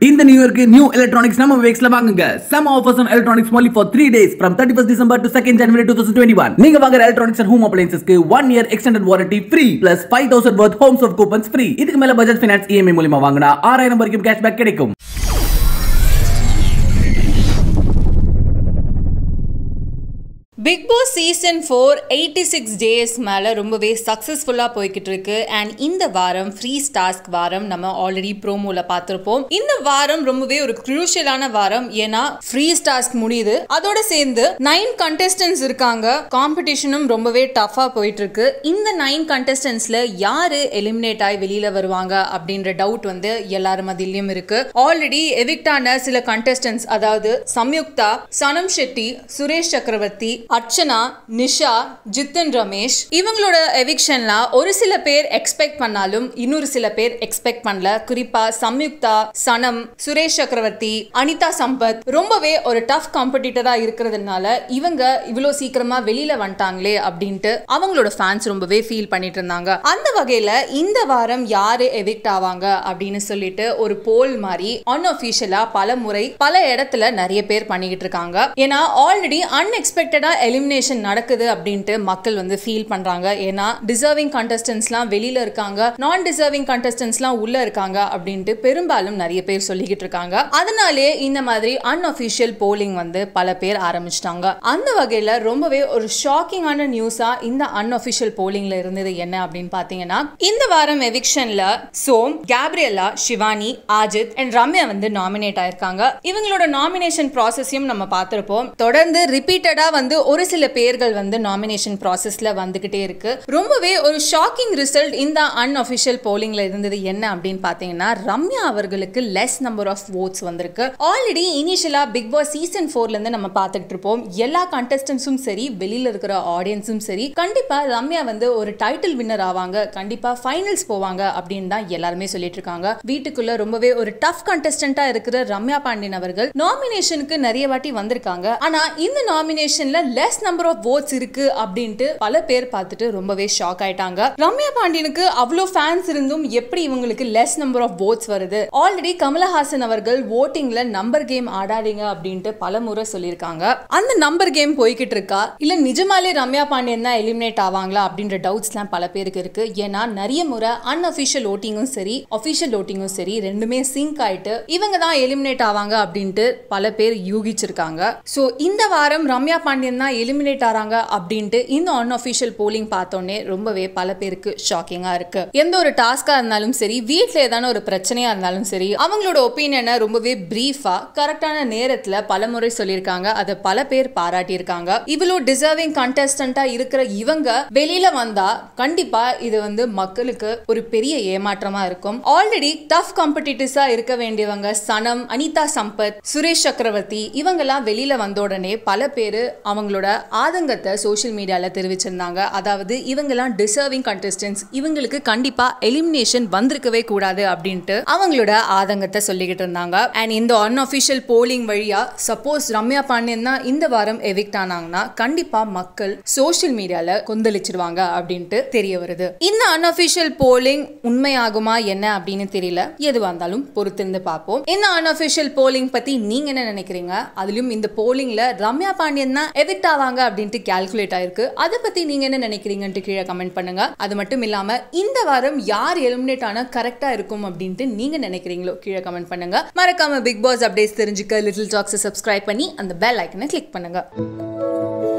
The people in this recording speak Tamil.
இந்த நியூ இயர்க்கு நியூ எலக்ட்ரானிக்ஸ் நம்ம வேக்ஸ்ல வாங்குங்க some offers on electronics only for 3 days from 31st December to 2nd January 2021 நீங்க வாங்குற எலக்ட்ரானிக்ஸ் அண்ட் ஹோம் அப்ளையன்சஸ்க்கு 1 year extended warranty free plus 5000 worth homes of coupons free இதுக்கு மேல பஜாஜ் ஃபைனான்ஸ் இஎம்ஐ மூலமா வாங்கினா 6000 வரைக்கும் கேஷ்பேக் கிடைக்கும் Bigg Boss season four eighty six days மேலே ரொம்பவே சக்ஸஸ்ஃபுல்லாக போய்கிட்டு இருக்கு அண்ட் இந்த வாரம் ஃப்ரீ டாஸ்க் வாரம் நம்ம ஆல்ரெடி ப்ரோமோவில் பார்த்துருப்போம் இந்த வாரம் ரொம்பவே ஒரு குரூஷியலான வாரம் ஏன்னா ஃப்ரீ டாஸ்க் முடியுது அதோட சேர்ந்து நைன் கண்டெஸ்டன்ஸ் இருக்காங்க காம்படிஷனும் ரொம்பவே டஃபாக போயிட்டு இருக்கு இந்த நைன் கண்டெஸ்டன்ஸ்ல யாரு எலிமினேட் ஆகி வெளியில வருவாங்க அப்படின்ற டவுட் வந்து எல்லார் மத்தியிலும் இருக்கு ஆல்ரெடி எவிக்டான சில கண்டெஸ்டன்ஸ் அதாவது சம்யுக்தா சனம் ஷெட்டி சுரேஷ் சக்கரவர்த்தி அர்ச்சனா நிஷா ஜித்தன் ரமேஷ் இவங்களோட எவிக்ஷன்ல ஒரு சில பேர் எக்ஸ்பெக்ட் பண்ணாலும் இன்னொரு சில பேர் எக்ஸ்பெக்ட் பண்ணல குறிப்பா சம்யுக்தா சனம் சுரேஷ் சக்கரவர்த்தி அனிதா சம்பத் ரொம்பவே ஒரு டஃப் காம்படிட்டரா இருக்கிறதுனால இவங்க இவ்வளோ சீக்கிரமா வெளியில வந்துட்டாங்களே அப்படின்ட்டு அவங்களோட ஃபேன்ஸ் ரொம்பவே ஃபீல் பண்ணிட்டு இருந்தாங்க அந்த வகையில இந்த வாரம் யாரு எவிக்ட் ஆவாங்க அப்படின்னு சொல்லிட்டு ஒரு போல் மாதிரி அன்அஃபிஷியலா பல முறை பல இடத்துல நிறைய பேர் பண்ணிக்கிட்டு இருக்காங்க ஏன்னா ஆல்ரெடி அன்எக்ஸ்பெக்டடா எலிமினேஷன் நடக்குது அப்படின்ட்டு மக்கள் வந்து ஃபீல் பண்றாங்க ஏன்னா டிசர்விங் கண்டஸ்டன்ஸ்லாம் வெளியில இருக்காங்க நான் டிசர்விங் கண்டஸ்டன்ஸ்லாம் உள்ள இருக்காங்க அப்படின்ட்டு பெரும்பாலும் நிறைய பேர் சொல்லிக்கிட்டு இருக்காங்க அதனாலே இந்த மாதிரி அன்அஃபிஷியல் போலிங் வந்து பல பேர் ஆரம்பிச்சிட்டாங்க அந்த வகையில ரொம்பவே ஒரு ஷாக்கிங்கான நியூஸா இந்த அன்அஃபிஷியல் போலிங்ல இருந்தது என்ன அப்படின்னு பாத்தீங்கன்னா இந்த வாரம் எவிக்ஷன்ல சோம் கேப்ரியலா சிவானி ஆஜித் அண்ட் ரம்யா வந்து நாமினேட் ஆயிருக்காங்க இவங்களோட நாமினேஷன் ப்ராசஸையும் நம்ம பார்த்திருப்போம் தொடர்ந்து ரிப்பீட்டடா வந்து ஒரு சில பேர்கள் வந்து நாமினேஷன் ப்ராசஸ்ல வந்துகிட்டே இருக்கு ரொம்பவே ஒரு ஷாக்கிங் ரிசல்ட் இந்த அன்அஃபிஷியல் போலிங்ல இருந்தது என்ன அப்படின்னு பாத்தீங்கன்னா ரம்யா அவர்களுக்கு லெஸ் நம்பர் ஆஃப் ஓட்ஸ் வந்திருக்கு ஆல்ரெடி இனிஷியலா பிக் பாஸ் சீசன் ஃபோர்ல இருந்து நம்ம பார்த்துட்டு இருப்போம் எல்லா கண்டஸ்டன்ஸும் சரி வெளியில இருக்கிற ஆடியன்ஸும் சரி கண்டிப்பா ரம்யா வந்து ஒரு டைட்டில் வின்னர் ஆவாங்க கண்டிப்பா ஃபைனல்ஸ் போவாங்க அப்படின்னு தான் எல்லாருமே சொல்லிட்டு இருக்காங்க வீட்டுக்குள்ள ரொம்பவே ஒரு டஃப் கண்டஸ்டன்டா இருக்கிற ரம்யா பாண்டியன் அவர்கள் நாமினேஷனுக்கு நிறைய வாட்டி வந்திருக்காங்க ஆனா இந்த நாமினேஷன்ல லெஸ் நம்பர் ஆஃப் votes இருக்கு அப்படின்ட்டு பல பேர் பார்த்துட்டு ரொம்பவே ஷாக் ஆயிட்டாங்க ரம்யா பாண்டியனுக்கு அவ்வளோ ஃபேன்ஸ் இருந்தும் எப்படி இவங்களுக்கு லெஸ் நம்பர் ஆஃப் votes வருது ஆல்ரெடி கமலஹாசன் அவர்கள் ஓட்டிங்ல நம்பர் கேம் ஆடாதீங்க அப்படின்ட்டு பல முறை சொல்லியிருக்காங்க அந்த நம்பர் கேம் போய்கிட்டு இருக்கா இல்ல நிஜமாலே ரம்யா பாண்டியன் தான் எலிமினேட் ஆவாங்களா அப்படின்ற டவுட்ஸ்லாம் பல பேருக்கு இருக்கு ஏன்னா நிறைய முறை அன்அஃபிஷியல் ஓட்டிங்கும் சரி அஃபிஷியல் ஓட்டிங்கும் சரி ரெண்டுமே சிங்க் ஆயிட்டு இவங்க தான் எலிமினேட் ஆவாங்க அப்படின்ட்டு பல பேர் யூகிச்சிருக்காங்க ஸோ இந்த வாரம் ரம்யா பாண்டியன் தான் எலிமினேட் ஆறாங்க அப்படின்ட்டு இந்த அன்அஃபிஷியல் போலிங் பார்த்தோன்னே ரொம்பவே பல பேருக்கு ஷாக்கிங்கா இருக்கு எந்த ஒரு டாஸ்கா இருந்தாலும் சரி வீட்டில் ஏதான ஒரு பிரச்சனையா இருந்தாலும் சரி அவங்களோட ஒப்பீனியனை ரொம்பவே பிரீஃபா கரெக்டான நேரத்துல பல முறை சொல்லியிருக்காங்க அதை பல பேர் பாராட்டியிருக்காங்க இவ்வளோ டிசர்விங் கண்டஸ்டண்டா இருக்கிற இவங்க வெளியில வந்தா கண்டிப்பா இது வந்து மக்களுக்கு ஒரு பெரிய ஏமாற்றமா இருக்கும் ஆல்ரெடி டஃப் காம்படிட்டிவ்ஸா இருக்க வேண்டியவங்க சனம் அனிதா சம்பத் சுரேஷ் சக்கரவர்த்தி இவங்கெல்லாம் வெளியில வந்த உடனே பல பேர் அவங்களோட ஆதங்கத்தை சோஷியல் மீடியால தெரிவிச்சிருந்தாங்க அதாவது இவங்கெல்லாம் டிசர்விங் கண்டஸ்டன்ஸ் இவங்களுக்கு கண்டிப்பா எலிமினேஷன் வந்திருக்கவே கூடாது அப்படின்ட்டு அவங்களோட ஆதங்கத்தை சொல்லிக்கிட்டு இருந்தாங்க அண்ட் இந்த அன்அஃபிஷியல் போலிங் வழியா சப்போஸ் ரம்யா பாண்டியன் தான் இந்த வாரம் எவிக்ட் ஆனாங்கன்னா கண்டிப்பா மக்கள் சோஷியல் மீடியால கொந்தளிச்சிருவாங்க அப்படின்ட்டு தெரிய வருது இந்த அன்அஃபிஷியல் போலிங் உண்மையாகுமா என்ன அப்படின்னு தெரியல எதுவா இருந்தாலும் பொறுத்திருந்து பார்ப்போம் இந்த அன்அஃபிஷியல் போலிங் பத்தி நீங்க என்ன நினைக்கிறீங்க அதுலயும் இந்த போலிங்ல ரம்யா பாண்டியன் தான் எவிக்ட் ஆவாங்க அப்படின்ட்டு கால்குலேட் ஆயிருக்கு அதை பத்தி நீங்க என்ன நினைக்கிறீங்கன்ட்டு கீழே கமெண்ட் பண்ணுங்க அது மட்டும் இல்லாம இந்த வாரம் யார் எலிமினேட் ஆனா கரெக்டா இருக்கும் அப்படின்ட்டு நீங்க நினைக்கிறீங்களோ கீழே கமெண்ட் பண்ணுங்க மறக்காம பிக் பாஸ் அப்டேட்ஸ் தெரிஞ்சுக்க லிட்டில் டாக்ஸ் சப்ஸ்கிரைப் பண்ணி அந்த பெல் ஐக்கனை கிளிக் பண்ணுங்க